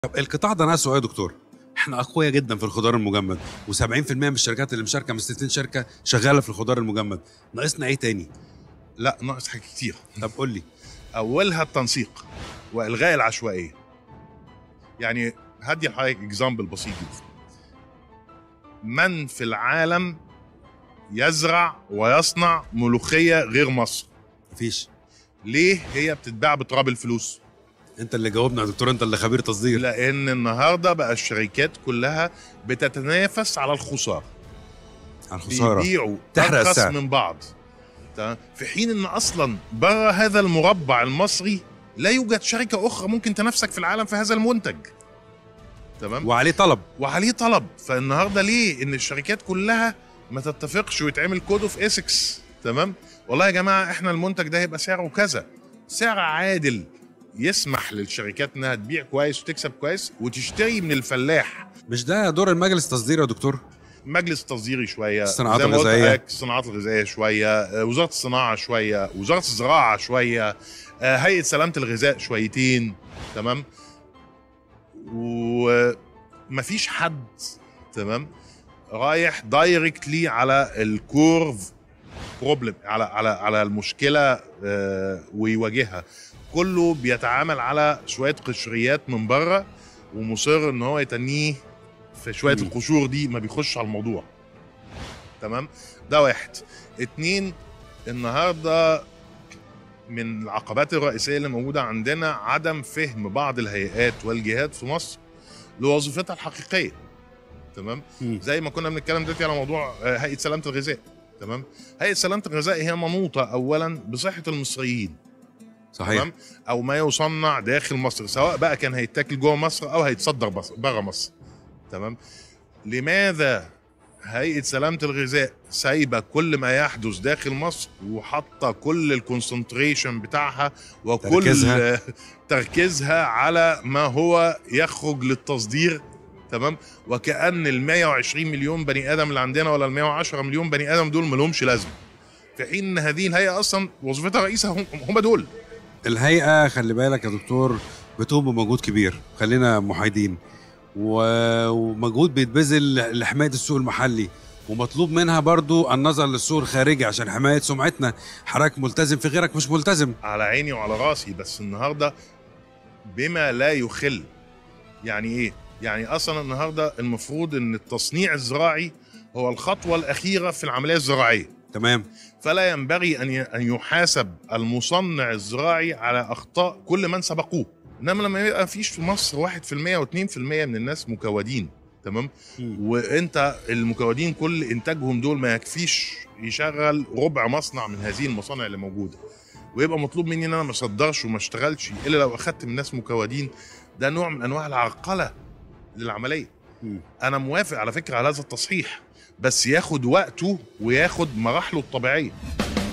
طب القطاع ده ناقصه ايه يا دكتور؟ احنا اقوياء جدا في الخضار المجمد و70% من الشركات اللي مشاركه من 60 شركه شغاله في الخضار المجمد ناقصنا ايه تاني؟ لا ناقص حاجات كتير طب قول لي اولها التنسيق والغاء العشوائيه يعني هدي لحضرتك اكزامبل بسيط جدا من في العالم يزرع ويصنع ملوخيه غير مصر مفيش ليه هي بتتباع بتراب الفلوس انت اللي جاوبنا يا دكتور انت اللي خبير تصدير لان النهارده بقى الشركات كلها بتتنافس على الخساره على الخساره بيبيعوا تحرق ارخص السعر. من بعض تمام في حين ان اصلا بره هذا المربع المصري لا يوجد شركه اخرى ممكن تنافسك في العالم في هذا المنتج تمام وعليه طلب وعليه طلب فالنهارده ليه ان الشركات كلها ما تتفقش ويتعمل كود اوف اسكس تمام والله يا جماعه احنا المنتج ده هيبقى سعره كذا سعر عادل يسمح للشركات انها تبيع كويس وتكسب كويس وتشتري من الفلاح مش ده دور المجلس التصدير يا دكتور مجلس تصديري شويه الصناعات زي ما قلت الغذائية. لحضرتك، الصناعات الغذائيه شويه آه، وزاره الصناعه شويه وزاره الزراعه شويه آه، هيئه سلامه الغذاء شويتين تمام ومفيش حد تمام رايح دايركتلي على الكورف بروبلم على على على المشكله آه، ويواجهها كله بيتعامل على شويه قشريات من بره ومصر ان هو يتنيه في شويه مم. القشور دي ما بيخش على الموضوع تمام ده واحد اتنين النهارده من العقبات الرئيسيه اللي موجوده عندنا عدم فهم بعض الهيئات والجهات في مصر لوظيفتها الحقيقيه تمام مم. زي ما كنا بنتكلم دلوقتي على موضوع آه، هيئه سلامه الغذاء تمام هيئه سلامه الغذاء هي منوطه اولا بصحه المصريين صحيح تمام او ما يصنع داخل مصر سواء بقى كان هيتاكل جوه مصر او هيتصدر بره مصر تمام لماذا هيئه سلامه الغذاء سايبه كل ما يحدث داخل مصر وحاطه كل الكونسنتريشن بتاعها وكل تركيزها. تركيزها على ما هو يخرج للتصدير تمام وكأن ال 120 مليون بني ادم اللي عندنا ولا ال 110 مليون بني ادم دول ملهمش لازمه في حين ان هذه الهيئه اصلا وظيفتها الرئيسه هم, هم دول الهيئه خلي بالك يا دكتور بتقوم بمجهود كبير خلينا محايدين و- ومجهود بيتبذل لحمايه السوق المحلي ومطلوب منها برضو النظر للسوق الخارجي عشان حمايه سمعتنا حضرتك ملتزم في غيرك مش ملتزم على عيني وعلى راسي بس النهارده بما لا يخل يعني ايه يعني اصلا النهارده المفروض ان التصنيع الزراعي هو الخطوه الاخيره في العمليه الزراعيه تمام فلا ينبغي ان ي- ان يحاسب المصنع الزراعي على اخطاء كل من سبقوه انما لما يبقى فيش في مصر 1% و2% من الناس مكودين تمام وانت المكودين كل انتاجهم دول ما يكفيش يشغل ربع مصنع من هذه المصانع اللي موجوده ويبقى مطلوب مني ان انا ما اصدرش وما اشتغلش الا لو اخدت من ناس مكودين ده نوع من انواع العرقله للعمليه مم. انا موافق على فكره على هذا التصحيح بس ياخد وقته وياخد مراحله الطبيعيه